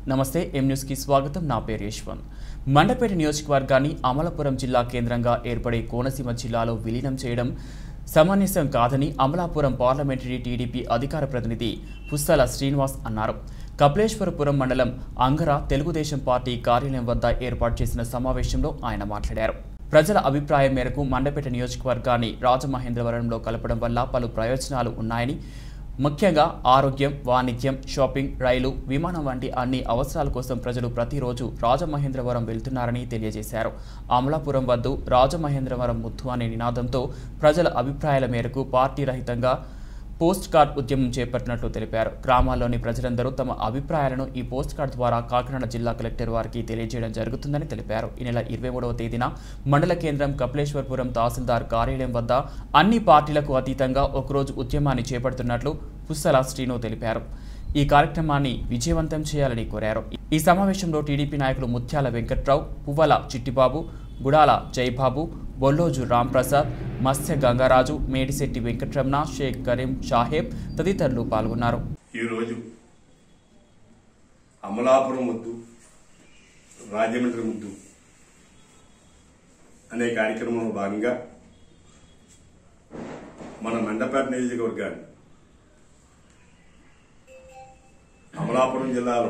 నమస్తే ఎం న్యూస్కి స్వాగతం నా పేరు యశ్వంత్ మండపేట నియోజకవర్గాన్ని అమలాపురం జిల్లా కేంద్రంగా ఏర్పడే కోనసీమ జిల్లాలో విలీనం చేయడం సమంజసం కాదని అమలాపురం పార్లమెంటరీ టీడీపీ అధికార ప్రతినిధి పుస్తల శ్రీనివాస్ అన్నారు కపిలేశ్వరపురం మండలం అంగర తెలుగుదేశం పార్టీ కార్యాలయం వద్ద ఏర్పాటు చేసిన సమావేశంలో ఆయన మాట్లాడారు ప్రజల అభిప్రాయం మేరకు మండపేట నియోజకవర్గాన్ని రాజమహేంద్రవరంలో కలపడం వల్ల పలు ప్రయోజనాలు ఉన్నాయని ముఖ్యంగా ఆరోగ్యం వాణిజ్యం షాపింగ్ రైలు విమానం వంటి అన్ని అవసరాల కోసం ప్రజలు ప్రతిరోజు రాజమహేంద్రవరం వెళ్తున్నారని తెలియజేశారు అమలాపురం వద్దు రాజమహేంద్రవరం ముత్తు అనే నినాదంతో ప్రజల అభిప్రాయాల మేరకు పార్టీ రహితంగా పోస్ట్ కార్డ్ ఉద్యమం చేపట్టినట్లు తెలిపారు గ్రామాల్లోని ప్రజలందరూ తమ అభిప్రాయాలను ఈ పోస్ట్ కార్డ్ ద్వారా కాకినాడ జిల్లా కలెక్టర్ వారికి తెలియజేయడం జరుగుతుందని తెలిపారు ఈ నెల ఇరవై మూడవ తేదీన మండల కేంద్రం కపిలేశ్వరపురం తహసీల్దార్ కార్యాలయం వద్ద అన్ని పార్టీలకు అతీతంగా ఒకరోజు ఉద్యమాన్ని చేపడుతున్నట్లు పుస్తల శ్రీను తెలిపారు ఈ కార్యక్రమాన్ని విజయవంతం చేయాలని కోరారు ఈ సమావేశంలో టీడీపీ నాయకులు ముత్యాల వెంకట్రావు పువ్వల చిట్టిబాబు గుడాల జయబాబు బొల్లోజు రాంప్రసాద్ మత్స్య గంగారాజు మేడిశెట్టి వెంకటరమణ షేక్ కరీం షాహేబ్ తదితరులు పాల్గొన్నారు ఈరోజు అమలాపురం ముద్దు రాజమండ్రి ముద్దు అనే కార్యక్రమంలో భాగంగా మన మండపేట నియోజకవర్గాన్ని అమలాపురం జిల్లాలో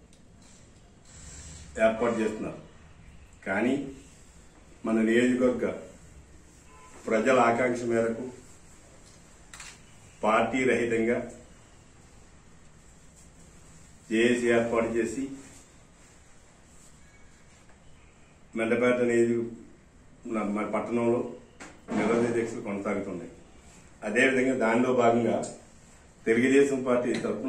ఏర్పాటు చేస్తున్నారు కానీ మన నియోజకవర్గ ప్రజల ఆకాంక్ష మేరకు పార్టీ రహితంగా జేఏసీ ఏర్పాటు చేసి మెండపేట నియోజక మన- మన పట్టణంలో నిరోధక దీక్షలు కొనసాగుతున్నాయి అదేవిధంగా దానిలో భాగంగా తెలుగుదేశం పార్టీ తరఫున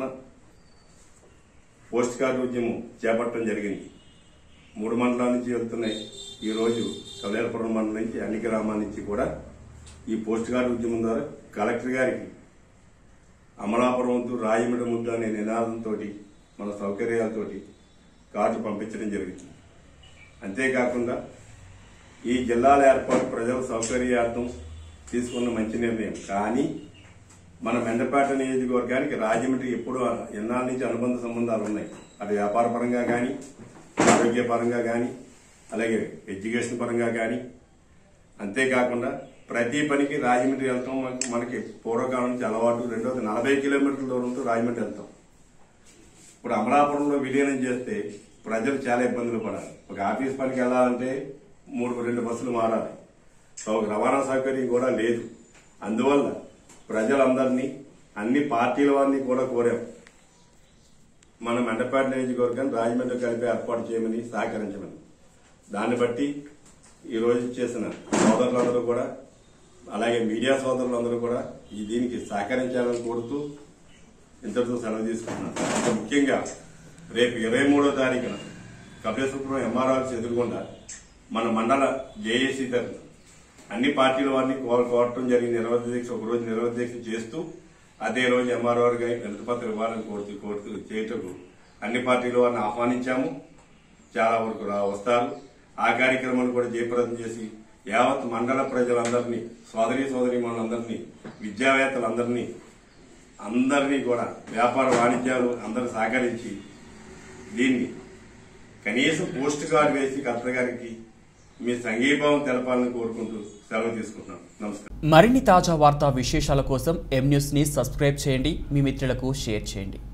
పోస్ట్ కార్డు ఉద్యమం చేపట్టడం జరిగింది మూడు మండలాల నుంచి వెళ్తున్నాయి ఈ రోజు కళ్యాణపురం మండలం నుంచి అన్ని గ్రామాల నుంచి కూడా ఈ పోస్ట్ కార్డు ఉద్యమం ద్వారా కలెక్టర్ గారికి అమలాపురం ముద్దు రాయమిడ ముద్దు అనే నినాదంతో మన సౌకర్యాలతోటి కార్డు పంపించడం జరిగింది అంతేకాకుండా ఈ జిల్లాల ఏర్పాటు ప్రజల సౌకర్యార్థం తీసుకున్న మంచి నిర్ణయం కానీ మన మెండపేట నియోజకవర్గానికి రాజమండ్రి ఎప్పుడు ఎన్నాళ్ళ నుంచి అనుబంధ సంబంధాలు ఉన్నాయి అది వ్యాపార పరంగా కానీ ఆరోగ్యపరంగా కానీ అలాగే ఎడ్యుకేషన్ పరంగా కానీ అంతేకాకుండా ప్రతి పనికి రాజమండ్రి వెళ్తాం మన- మనకి పూర్వకాలం నుంచి అలవాటు రెండోది నలభై కిలోమీటర్ల దూరంతో రాజమండ్రి వెళ్తాం ఇప్పుడు అమలాపురంలో విలీనం చేస్తే ప్రజలు చాలా ఇబ్బందులు పడాలి ఒక ఆఫీస్ పనికి వెళ్ళాలంటే మూడు రెండు బస్సులు మారాలి సౌ- రవాణా సౌకర్యం కూడా లేదు అందువల్ల ప్రజలందరినీ అన్ని పార్టీల వారిని కూడా కోరాం మన మండపేట నియోజకవర్గాన్ని రాజమండ్రి కలిపి ఏర్పాటు చేయమని సహకరించమని దాన్ని బట్టి ఈ రోజు చేసిన సోదరులందరూ కూడా అలాగే మీడియా సోదరులందరూ కూడా ఈ దీనికి సహకరించాలని కోరుతూ ఇంతటితో సెలవు తీసుకుంటున్నాను ఇంకా ముఖ్యంగా రేపు ఇరవై మూడో తారీఖున కపిలేశ్వరపురం ఎంఆర్ఆర్స్ ఎదురుగుండా మన మండల జేఏసీ తరఫున అన్ని పార్టీల వారిని కో- కోరటం జరిగింది నిరవధి దీక్ష ఒక రోజు నిరవధి దీక్ష చేస్తూ అదే రోజు ఎంఆర్ఆర్ గారి వినతిపత్రం ఇవ్వాలని కోరుతూ కోరుతూ చేయటకు అన్ని పార్టీల వారిని ఆహ్వానించాము చాలా వరకు రా వస్తారు ఆ కార్యక్రమాన్ని కూడా జయప్రదం చేసి యావత్ మండల ప్రజలందరినీ సోదరి సోదరి మనందరినీ విద్యావేత్తలందరినీ అందరినీ కూడా వ్యాపార వాణిజ్యాలు అందరూ సహకరించి దీన్ని కనీసం పోస్ట్ కార్డు వేసి కలెక్టర్ గారికి మీ సంఘీభావం తెలపాలని కోరుకుంటూ సెలవు తీసుకుంటున్నాను నమస్కారం మరిన్ని తాజా వార్తా విశేషాల కోసం ఎం న్యూస్ని సబ్స్క్రైబ్ చేయండి మీ మిత్రులకు షేర్ చేయండి